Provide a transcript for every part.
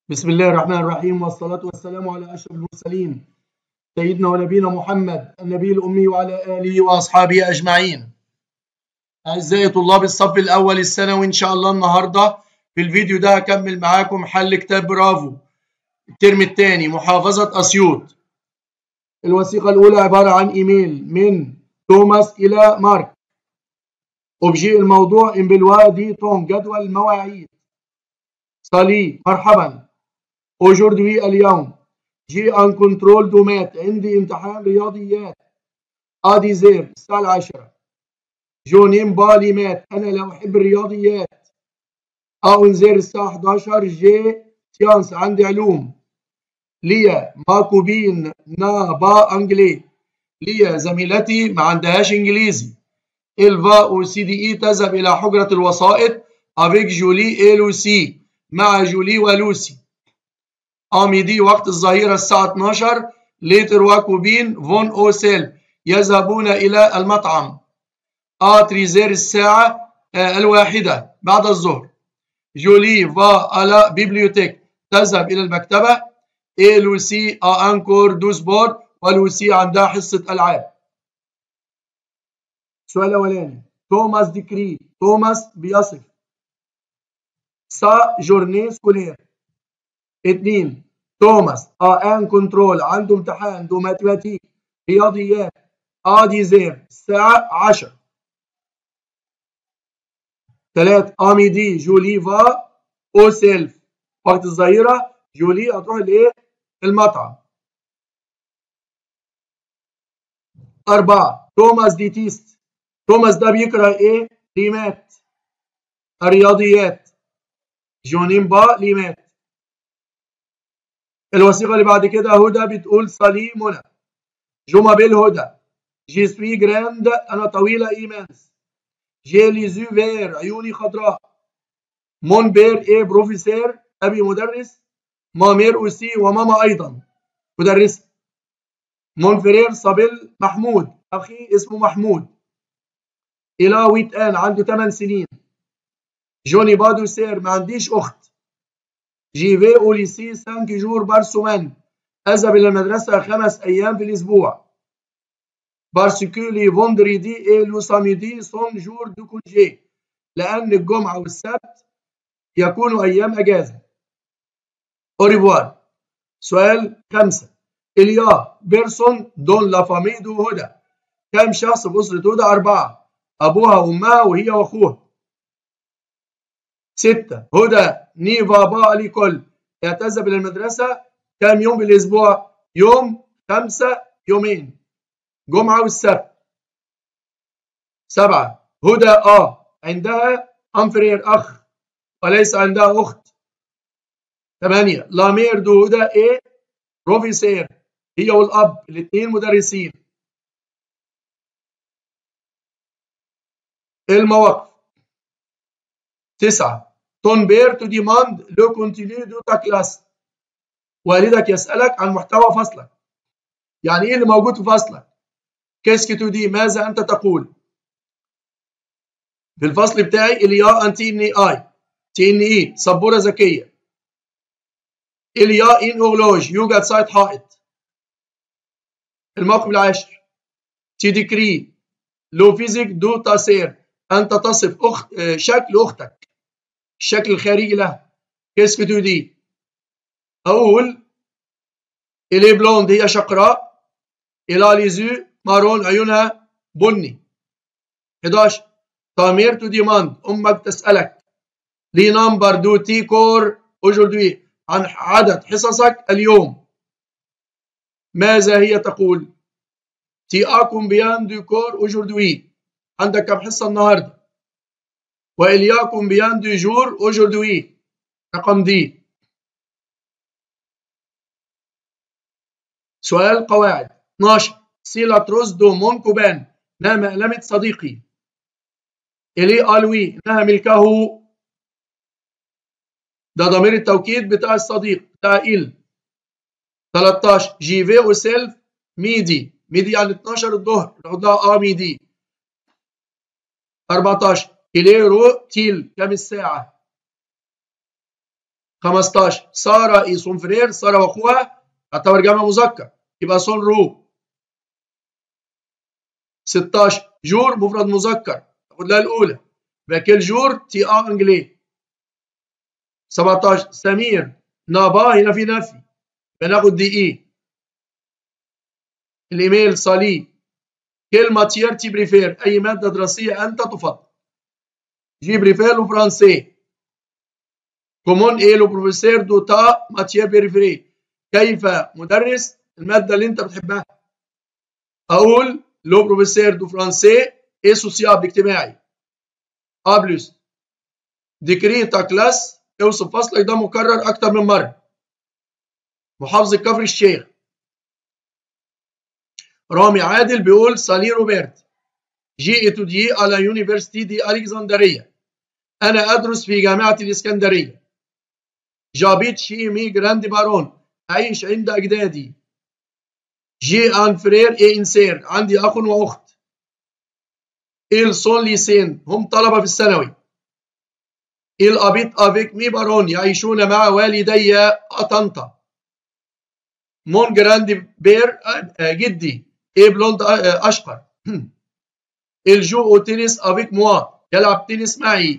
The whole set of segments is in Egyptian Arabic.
بسم الله الرحمن الرحيم والصلاة والسلام على أشرف المرسلين سيدنا ونبينا محمد النبي الأمي وعلى آله وأصحابه أجمعين أعزائي طلاب الصف الأول الثانوي إن شاء الله النهاردة في الفيديو ده هكمل معاكم حل كتاب برافو الترم الثاني محافظة أسيوط الوثيقة الأولى عبارة عن إيميل من توماس إلى مارك أوبجي الموضوع إن بالوادي توم جدول المواعيد صلي مرحبا aujourd'hui اليوم جي ان كنترول دومات عندي امتحان رياضيات ادي زير الساعة العاشرة جونيم بالي مات انا لا احب الرياضيات اونزير الساعة 11 جي سيانس عندي علوم ليا ماكوبين نا با انجلي ليا زميلتي ما عندهاش انجليزي الفا او سي دي اي تذهب الى حجرة الوسائط افيك جولي اي لوسي مع جولي ولوسي آميدي وقت الظهيرة الساعة 12 ليتر وكوبين فون أوسيل يذهبون إلى المطعم آتريزير الساعة الواحدة بعد الظهر جولي فا على بيبليوتيك تذهب إلى المكتبة إي لوسي آ أنكور دو سبور ولوسي عندها حصة ألعاب السؤال الأولاني توماس ديكري توماس بيصف سا جورني سكولير اتنين توماس ا ان كنترول عنده امتحان دو ماتيماتيك رياضيات ادي زير الساعة 10 ثلاث اميدي جولي فا او سيلف وقت الظهيرة جولي هتروح لايه؟ المطعم أربعة توماس ديتيست توماس ده بيكره ايه؟ ليمات الرياضيات جونين با ليمات الوثيقة اللي بعد كده هدى بتقول صلي منى جمع بالهدى جي سوي جراند أنا طويلة إيمانس جي ليزو فير عيوني خضراء مون بير إيه بروفيسير أبي مدرس مامير أوسي وماما أيضا مدرسة مون فرير صابيل محمود أخي اسمه محمود إلى ويت آن عنده 8 سنين جوني بادو سير ما عنديش أخت جي في او ليسي سانك جور بارسومان اذهب الى المدرسه خمس ايام في الاسبوع بارسكو لي فوندريدي اي لو ساميدي سون جور دو كونجي لان الجمعه والسبت يكونوا ايام اجازه اوريفوار سؤال خمسة إليا بيرسون دون لا فامي دو هدى كم شخص في أسرة هدى أربعة أبوها وأمها وهي وأخوها ستة هدى نيفا با لكل يتذهب إلى المدرسة كم يوم بالأسبوع؟ يوم خمسة يومين جمعة والسبت سبعة هدى آه عندها أنفرير أخ وليس عندها أخت ثمانية لامير دو هدى إيه بروفيسير هي والأب الاثنين مدرسين المواقف تسعة ton père te demande le contenu de ta classe والدك يسألك عن محتوى فصلك يعني ايه اللي موجود في فصلك كيسك تو دي ماذا انت تقول في الفصل بتاعي اليا انتي اني اي تي ان اي سبوره ذكيه اليا ان اورلوج يوجد سايت حائط الموقف العاشر تي ديكري لو فيزيك دو تاسير انت تصف اخت شكل اختك الشكل الخارجي لها كيسك تو دي اقول الي بلوند هي شقراء الى ليزو مارون عيونها بني 11 تامير تو ديماند امك تسالك لي نمبر دو تي كور اوجوردي عن عدد حصصك اليوم ماذا هي تقول تي اكم بيان دو كور اوجوردي عندك كم حصه النهارده وإلياكم بيان دو جور أوجوردوي رقم دي سؤال قواعد 12 سيلا تروس دو مون كوبان ما مألمة صديقي إلي ألوي إنها ملكه ده ضمير التوكيد بتاع الصديق بتاع إل 13 جي في أو سيلف ميدي ميدي يعني 12 الظهر ناخدها اه ميدي 14 إليرو تيل كم الساعة 15 ساره اي سون فرير ساره واخوها اعتبر جمع مذكر يبقى سون رو 16 جور مفرد مذكر تاخد لها الاولى يبقى كل جور تي ا انجلي 17 سمير نابا هنا في نفي بناخد دي اي الايميل صالي كل ماتير تي بريفير اي ماده دراسيه انت تفضل جي بريفير لو فرانسي كومون ايه لو بروفيسور دو تا ماتير بريفيري كيف مدرس الماده اللي انت بتحبها اقول لو بروفيسور دو فرانسي ايه سوسيابل اجتماعي ا بلس ديكري تا كلاس اوصف فصلك ده مكرر اكتر من مره محافظه كفر الشيخ رامي عادل بيقول سالي روبرت جي اتوديي على يونيفرسيتي دي الكسندريه انا ادرس في جامعه الاسكندريه جابيت شي مي جراند بارون اعيش عند اجدادي جي ان فرير اي انسير عندي اخ واخت il sont lycéens هم طلبه في الثانوي il habite avec مي بارون يعيشون مع والدي طنطا مون جراند بير جدي ايه بلوند اشقر الجو او تنس افيك موا يلعب تنس معي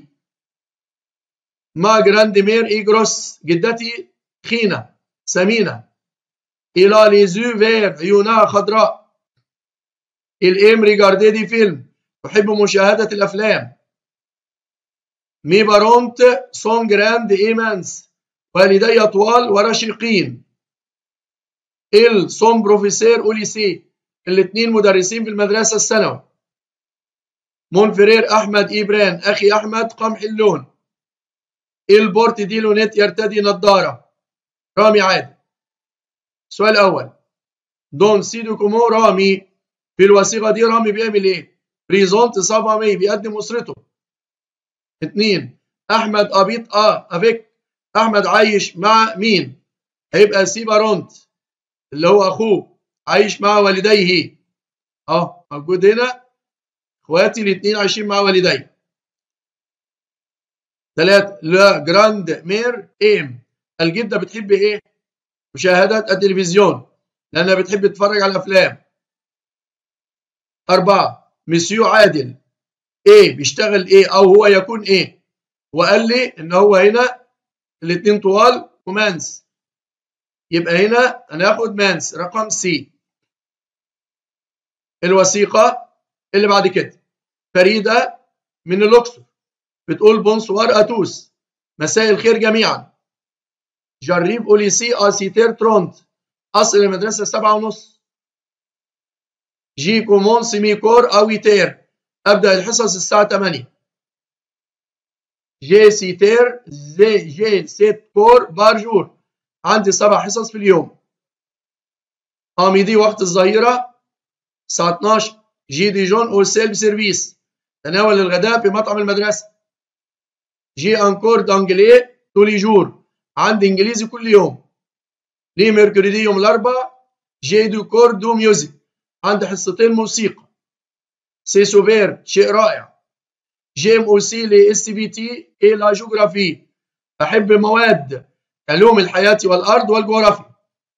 ما جراند مير اي جروس جدتي تخينه سمينه الى لي زو فير عيونها خضراء الام ريجاردي دي فيلم تحب مشاهده الافلام مي بارونت سون جراند ايمانس والدي طوال ورشيقين ال سون بروفيسور او ليسي الاثنين مدرسين في المدرسة الثانوي مونفرير أحمد إبران أخي أحمد قمح اللون البورت دي لونيت يرتدي نظارة رامي عادل السؤال الأول دون سيدو كومو رامي في الوثيقة دي رامي بيعمل إيه؟ بريزونت صبامي بيقدم أسرته اتنين أحمد أبيط أ أفيك أحمد عايش مع مين؟ هيبقى سيبارونت اللي هو أخوه عايش مع والديه اه موجود هنا اخواتي الاثنين عايشين مع والدي ثلاث لا جراند مير ايم الجدة بتحب ايه مشاهدة التلفزيون لانها بتحب تتفرج على الافلام أربعة مسيو عادل ايه بيشتغل ايه او هو يكون ايه وقال لي ان هو هنا الاثنين طوال ومانس يبقى هنا هناخد مانس رقم سي الوثيقة اللي بعد كده فريدة من الأقصر بتقول بونسوار أتوس مساء الخير جميعا جريب أوليسي أسيتير ترونت أصل المدرسة سبعة ونص جي كومون سيميكور أويتير أبدأ الحصص الساعة 8 جي سيتير زي جي سيت كور بارجور عندي سبع حصص في اليوم قاميدي وقت الظهيرة الساعة 12 جي ديجون او سيلف سيرفيس تناول الغداء في مطعم المدرسة جي انكور دانجلي تولي جور عندي انجليزي كل يوم لي ميركوريدي يوم الاربعاء جي دو كور دو ميوزك عندي حصتين موسيقى سي سوفير شيء رائع جيم اوسي لي اس بي تي اي لا جغرافي احب مواد علوم الحياة والارض والجغرافيا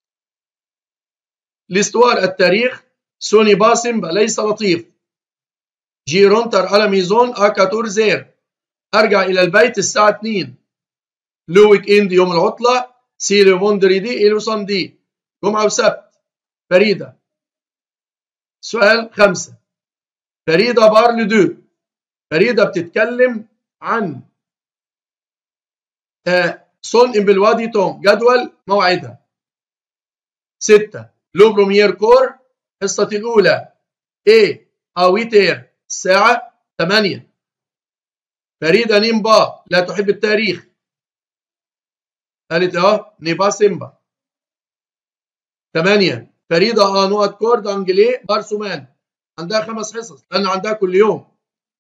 الاستوار التاريخ سوني باسم ليس لطيف جيرونتر على ميزون أكاتور زير أرجع إلى البيت الساعة 2 لويك إند يوم العطلة سيلي فوندريدي إلو ساندي جمعة وسبت فريدة سؤال خمسة فريدة بارل دو فريدة بتتكلم عن سون إن بالوادي توم جدول موعدها ستة لو بروميير كور الحصة الأولى A أويتير الساعة 8 فريدة نيمبا لا تحب التاريخ قالت اه نيبا سيمبا 8 فريدة انوات كورد انجلي بارسومان عندها خمس حصص لان عندها كل يوم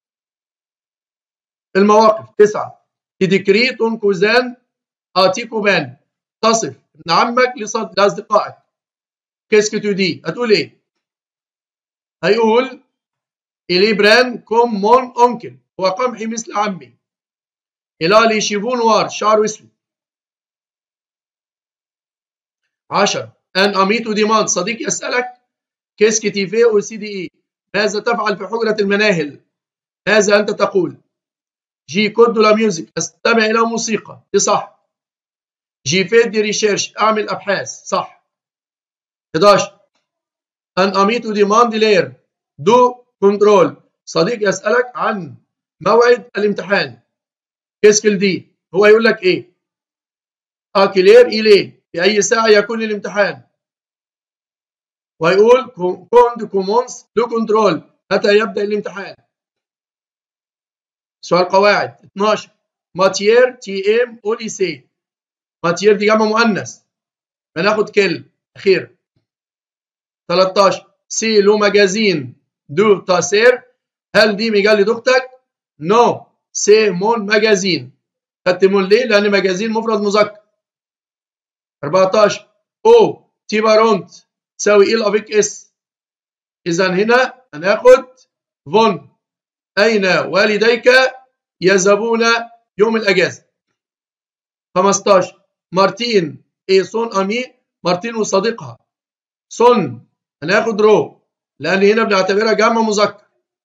المواقف تسعة تدكريت كوزان اتيكو بان تصف ابن عمك لاصدقائك كيسكو تو دي هتقول ايه هيقول إليبران كوم مون أونكل هو قمحي مثل عمي إلالي شيفون وار شعره أسود 10 ان اميتو ديماند صديق يسالك كيس كتيفي او سي دي اي ماذا تفعل في حجره المناهل ماذا انت تقول جي كود لا ميوزك استمع الى موسيقى دي صح جي في دي ريشيرش اعمل ابحاث صح 11 ان اميتو ديماند لير دو كنترول صديق يسالك عن موعد الامتحان كيسكل دي هو يقول لك ايه اكلير اليه في اي ساعه يكون الامتحان ويقول كوند كومونس دو كنترول متى يبدا الامتحان سؤال قواعد 12 ماتير تي ام او ليسي ماتير دي جمع مؤنث هناخد كل اخير 13 سي لو ماجازين دو تاسير هل دي مجله اختك؟ نو no. سي مون ماجازين خدت مون ليه؟ لان ماجازين مفرد مذكر 14 او تيبارونت تساوي ايه الافيك اس اذا هنا هناخد فون اين والديك يذهبون يوم الاجازه 15 مارتين ايه سون امي مارتين وصديقها سون هناخد رو لان هنا بنعتبرها جمع مذكر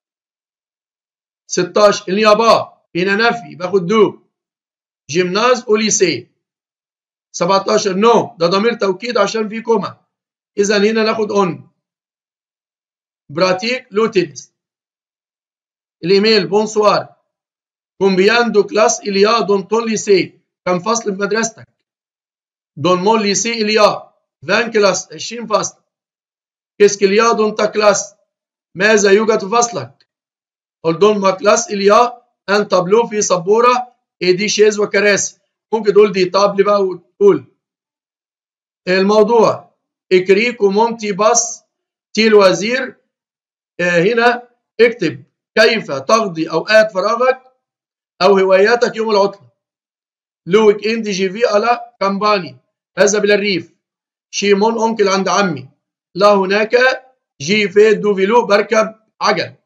16 اليابا هنا نفي باخد دو جيمناز وليسي 17 نو ده ضمير توكيد عشان في كوما اذا هنا ناخد اون براتيك لوتينس الايميل بونسوار كومبيان دو كلاس اليا دون تون ليسي كم فصل في مدرستك دون مون ليسي اليا 20 كلاس 20 فصل كيسكيليا دون تا كلاس ماذا يوجد في فصلك قل دون ما كلاس اليا ان تابلو في سبوره دي شيز وكراسي ممكن تقول دي طابل بقى وتقول الموضوع اكريكو مونتي باس تي الوزير هنا اكتب كيف تقضي اوقات فراغك او هواياتك يوم العطله لويك اند جي في على كامباني اذهب الى الريف شيمون انكل عند عمي لا هناك جي في دو فيلو بركب عجل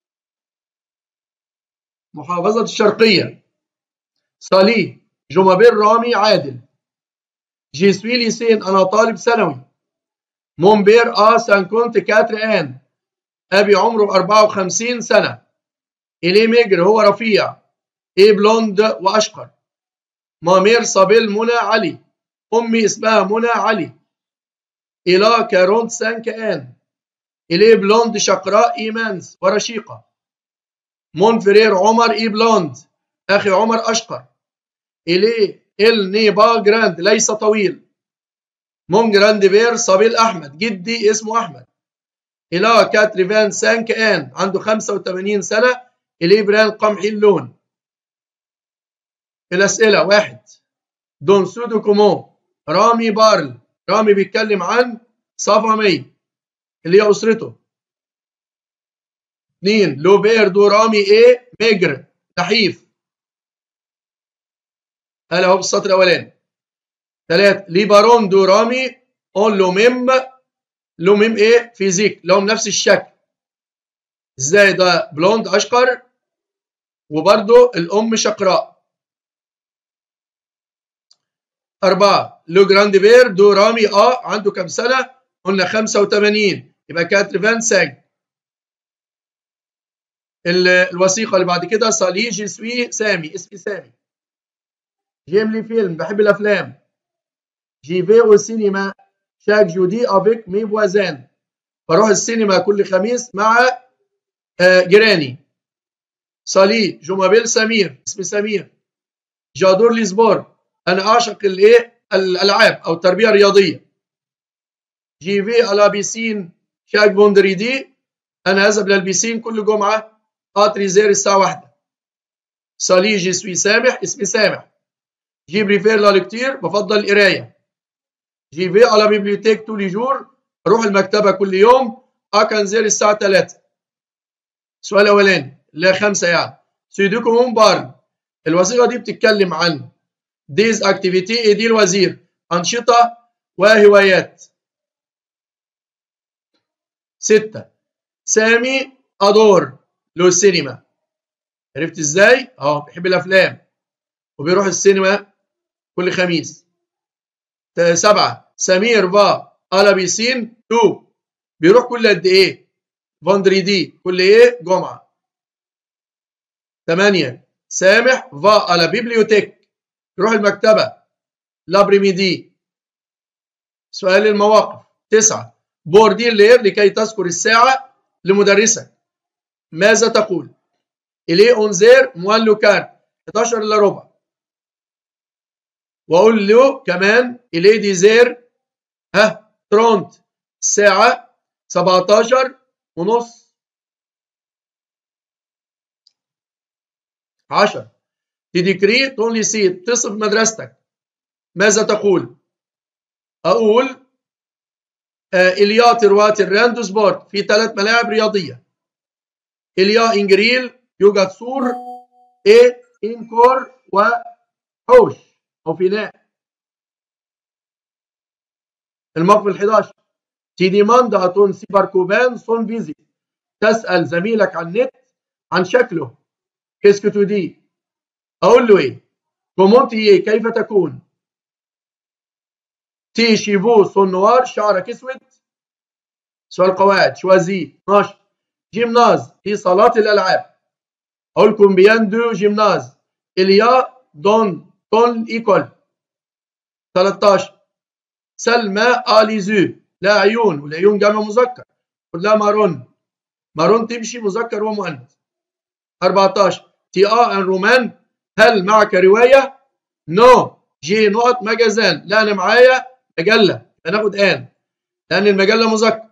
محافظة الشرقية صالي جمابير رامي عادل جي سوي ليسين أنا طالب ثانوي مونبير آ سان كونت كاتر آن أبي عمره 54 سنة إليه ميجر هو رفيع إيه بلوند وأشقر مامير صابيل منى علي أمي اسمها منى علي إلى كارونت سان كآن إليه بلوند شقراء إيمانس ورشيقة مونفرير عمر إي بلوند أخي عمر أشقر إليه إل نيبا جراند ليس طويل مون جراند بير صبيل أحمد جدي اسمه أحمد إلى كاتريفان سان كآن عنده 85 سنة إليه بران قمحي اللون الأسئلة واحد دون سودو كومون رامي بارل رامي بيتكلم عن صفا مي اللي هي أسرته اثنين لوبير دو رامي ايه ميجر نحيف هلا هو بالسطر الاولاني ثلاث ليبارون دو رامي اون لوميم لوميم ايه فيزيك لهم نفس الشكل ازاي ده بلوند اشقر وبرده الام شقراء أربعة لو جراند بير دو رامي اه عنده كام سنة؟ قلنا 85 يبقى كاتريفان ساج الوثيقه اللي بعد كده صالي جي سوي سامي اسمي سامي جيم لي فيلم بحب الافلام جي في او سينما شاك جودي افيك مي فوازان بروح السينما كل خميس مع جيراني صالي جومابيل سمير اسمي سمير جادور ليزبور انا اعشق الايه الالعاب او التربيه الرياضيه جي في على بيسين شاك بوندريدي انا اذهب للبيسين كل جمعه اتريزير الساعة واحدة صالي جي سوي سامح اسمي سامح جي بريفير لا لكتير بفضل القراية جي في على بيبليوتيك تولي جور بروح المكتبة كل يوم أكنزير الساعة 3 السؤال الأولاني لا خمسة يعني سيدوكم بارن الوثيقة دي بتتكلم عن ديز اكتيفيتي ايه دي الوزير أنشطة وهوايات ستة سامي أدور له السينما عرفت ازاي؟ اه بيحب الافلام وبيروح السينما كل خميس سبعة سمير فا ألا بيسين تو بيروح كل قد إيه؟ فاندريدي كل إيه؟ جمعة ثمانية سامح فا ألا بيبليوتيك يروح المكتبة لابريميدي سؤال المواقف تسعة بوردي اللير لكي تذكر الساعة لمدرسك ماذا تقول؟ إليه أونزير موان لوكار 11 إلا ربع وأقول له كمان إليه ديزير ها ترونت الساعة 17 ونص 10 تديكري تون ليسيت تصف مدرستك ماذا تقول؟ أقول آه إليا تروات الراندو سبورت في ثلاث ملاعب رياضية إليا إنجريل يوجد سور إيه إنكور وحوش أو فناء الموقف ال 11 تي ديماند أتون سيبر كوبان سون فيزي تسأل زميلك عن النت عن شكله كيسكو تو دي أقول له إيه كومونتي كيف تكون تي شيفو سون نوار شعرك اسود سؤال قواعد شوازي 12 جيمناز في صالات الالعاب اقول لكم بيان دو جيمناز اليا دون تون ايكول 13 سلمى اليزو لا عيون والعيون جمع مذكر كلها مارون مارون تمشي مذكر ومؤنث 14 تي ا ان رومان هل معك روايه؟ نو no. جي نقط مجازان لا انا معايا مجله هناخد ان لان المجله مذكر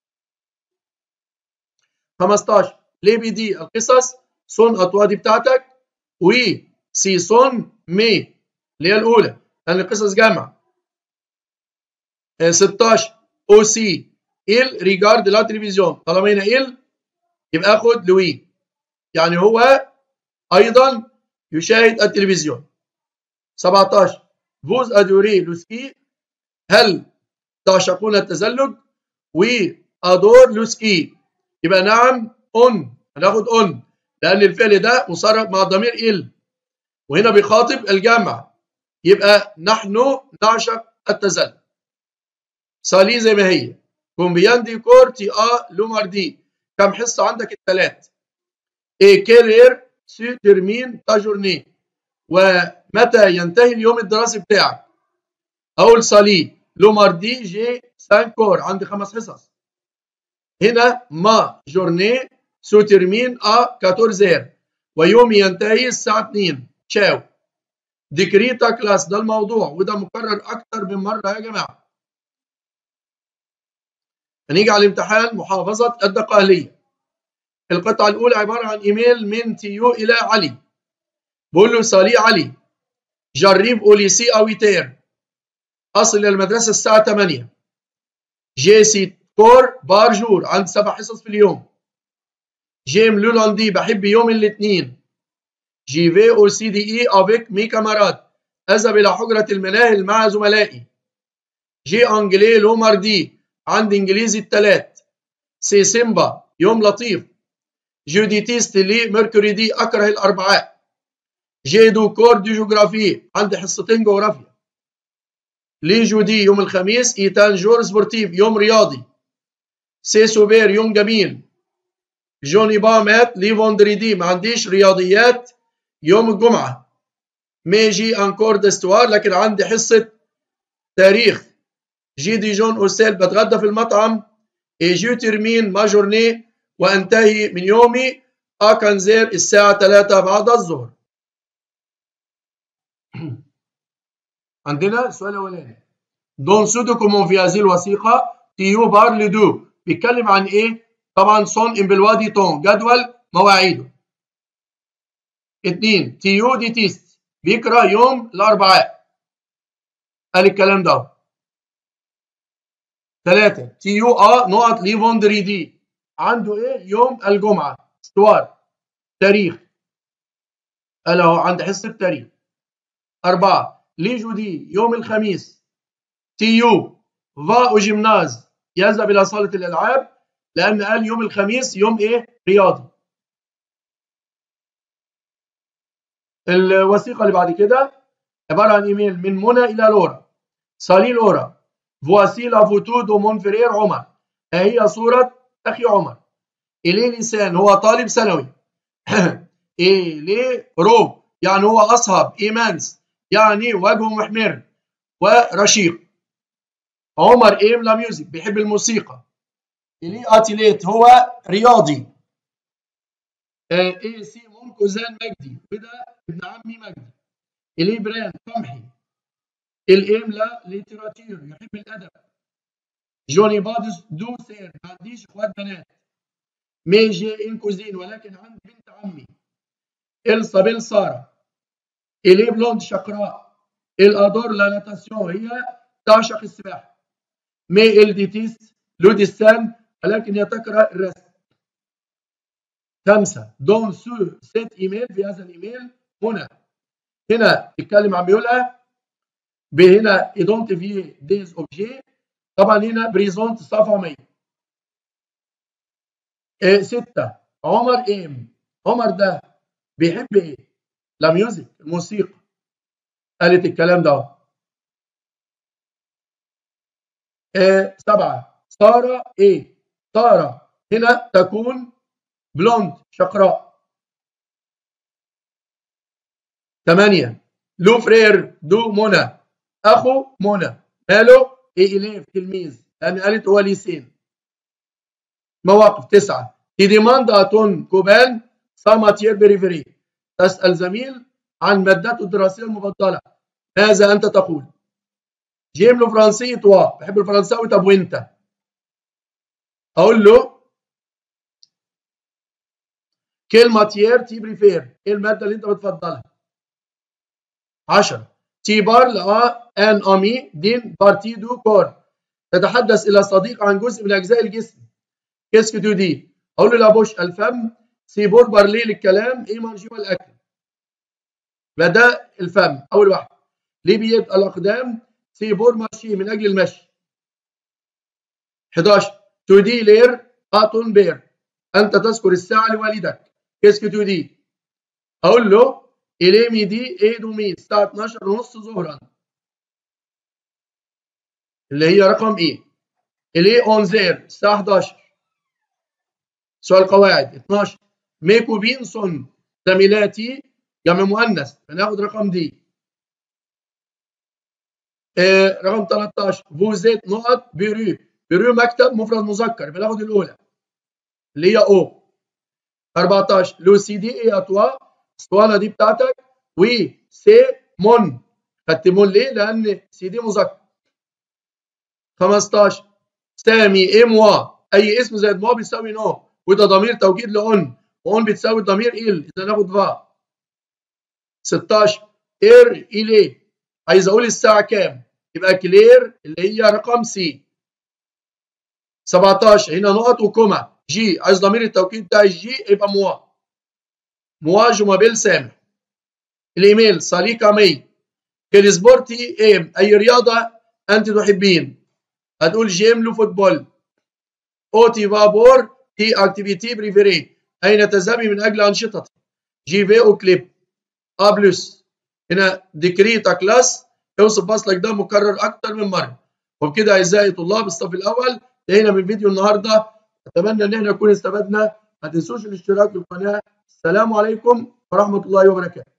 15 ليه بي دي القصص صن اطوا دي بتاعتك و سي صن مي اللي هي الاولى لان القصص جمع 16 او سي ال ريجارد لا تلفزيون طالما هنا ال يبقى اخد لوي يعني هو ايضا يشاهد التلفزيون 17 فوز ادوري لوسكي هل تعشقون التزلج وادور لوسكي يبقى نعم اون هناخد اون لان الفعل ده مصرف مع ضمير ال وهنا بيخاطب الجمع يبقى نحن نعشق التزلج صالي زي ما هي كومبيان دي كور تي ا لوماردي كم حصه عندك الثلاث ايه كيرير سو ترمين تا جورني ومتى ينتهي اليوم الدراسي بتاعك اقول صالي لوماردي جي 5 كور عندي خمس حصص هنا ما جورني سو ترمين ا 14 ويومي ينتهي الساعة 2 تشاو ديكريتا كلاس ده الموضوع وده مكرر أكتر من مرة يا جماعة هنيجي على الامتحان محافظة الدقهلية القطعة الأولى عبارة عن إيميل من تيو إلى علي بقول له صالي علي جرب أوليسي أويتير أصل المدرسة الساعة 8 جي سي كور بارجور عند سبع حصص في اليوم جيم لولاندي بحب يوم الاثنين جي في او سي دي اي افيك مي كامارات اذهب الى حجره المناهل مع زملائي جي انجلي لو ماردي عندي انجليزي الثلاث سي سيمبا يوم لطيف جوديتيست لي ميركوري دي اكره الاربعاء جي دو كور دي جغرافي عندي حصتين جغرافيا لي جودي يوم الخميس ايتان جور سبورتيف يوم رياضي سي سوبير يوم جميل جوني با مات لي فوندريدي ما عنديش رياضيات يوم الجمعة ميجي انكور دستوار لكن عندي حصة تاريخ جي دي جون أوسيل بتغدى في المطعم ايجيو ترمين ما جورني وانتهي من يومي اكنزير الساعة 3 بعد الظهر عندنا السؤال الاولاني دون سودو كومون في هذه الوثيقة تيو بار لدو بيتكلم عن ايه؟ طبعا صون ام بالوادي تون جدول مواعيده اتنين تيو دي تيست بيكره يوم الاربعاء قال الكلام ده ثلاثة تيو ا نقط ليفوندري دي عنده ايه يوم الجمعة استوار تاريخ قال اهو عند حصة تاريخ أربعة ليجو دي يوم الخميس تيو فا او جيمناز يذهب إلى صالة الألعاب لأن قال يوم الخميس يوم إيه؟ رياضي. الوثيقة اللي بعد كده عبارة عن إيميل من منى إلى لورا. صالي لورا فواسي لا فوتو دو مون فرير عمر هي صورة أخي عمر إلي لسان هو طالب ثانوي إلي روب يعني هو أصهب إيمانس يعني وجهه محمر ورشيق عمر إيم لا ميوزك بيحب الموسيقى إلي أتيليت هو رياضي إيه سيمون كوزان مجدي وده ابن عمي مجدي إلي بران قمحي الإيم لا ليتراتير يحب الأدب جوني بادس دو سير ما عنديش إخوات بنات ميجي إن كوزين ولكن عندي بنت عمي إلصابيل سارة إلي بلوند شقراء الأدور لا ناتاسيون هي تعشق السباحة مي الديتيس لوديستان ولكن هي تقرأ الرسم خمسة دون سو سيت ايميل في هذا الايميل هنا هنا تتكلم عن بيقولها بهنا ايدونتيفي ديز اوبجي طبعا هنا بريزونت صفحة 100 إيه ستة عمر ايم عمر ده بيحب ايه؟ لا ميوزك الموسيقى قالت الكلام ده إيه سبعة سارة ايه؟ سارة هنا تكون بلوند شقراء ثمانية لو فرير دو منى أخو منى ماله إيه إليف تلميذ لأن قالت هو ليسين مواقف تسعة تي ديماند أتون كوبان سا ماتير بريفري تسأل زميل عن مادته الدراسية المفضلة ماذا أنت تقول جيم له فرنسي توا بحب الفرنساوي طب وأنت أقول له كيل ماتير تي بريفير ايه الماده اللي انت بتفضلها 10 تي بار لا ان امي دين بارتي دو كور تتحدث الى صديق عن جزء من اجزاء الجسم كيسك دو دي اقول له لابوش الفم سيبور بارلي للكلام ايه مانجيو الاكل فده الفم اول واحد ليه بيد الاقدام سيبور ماشي من اجل المشي 11 تو دي لير اتون بير انت تذكر الساعه لوالدك كيسك تو دي اقول له اليمي دي ايه دومي الساعه 12 ونص ظهرا اللي هي رقم ايه الي اونزير الساعه 11 سؤال قواعد 12 ميكو بينسون زميلاتي جمع مؤنث هناخد رقم دي آه رقم 13 فوزيت نقط بيرو بيرو مكتب مفرد مذكر بناخد الاولى اللي هي او 14 لو سي دي اي اتوا اسطوانه دي بتاعتك و سي مون خدت مون ليه؟ لان سي دي مذكر 15 سامي اي موا اي اسم زائد موا بيساوي نو وده ضمير توكيد لاون واون بتساوي ضمير ال اذا ناخد فا 16 اير الي عايز اقول الساعه كام يبقى كلير اللي هي رقم سي 17 هنا نقط وكوما جي عايز ضمير التوكيد بتاع الجي يبقى موا موا جومابيل سامح الايميل صليقه مي كالسبورتي ايم اي رياضه انت تحبين هتقول جيم لو فوتبول اوتي فابور تي اكتيفيتي بريفيري اين تذهبي من اجل انشطتك جي في او كليب ا بلس هنا ديكريتا كلاس اوصف فصلك ده مكرر اكتر من مره وبكده اعزائي طلاب الصف الاول انتهينا من فيديو النهارده اتمنى ان احنا نكون استفدنا ما تنسوش الاشتراك في القناه السلام عليكم ورحمه الله وبركاته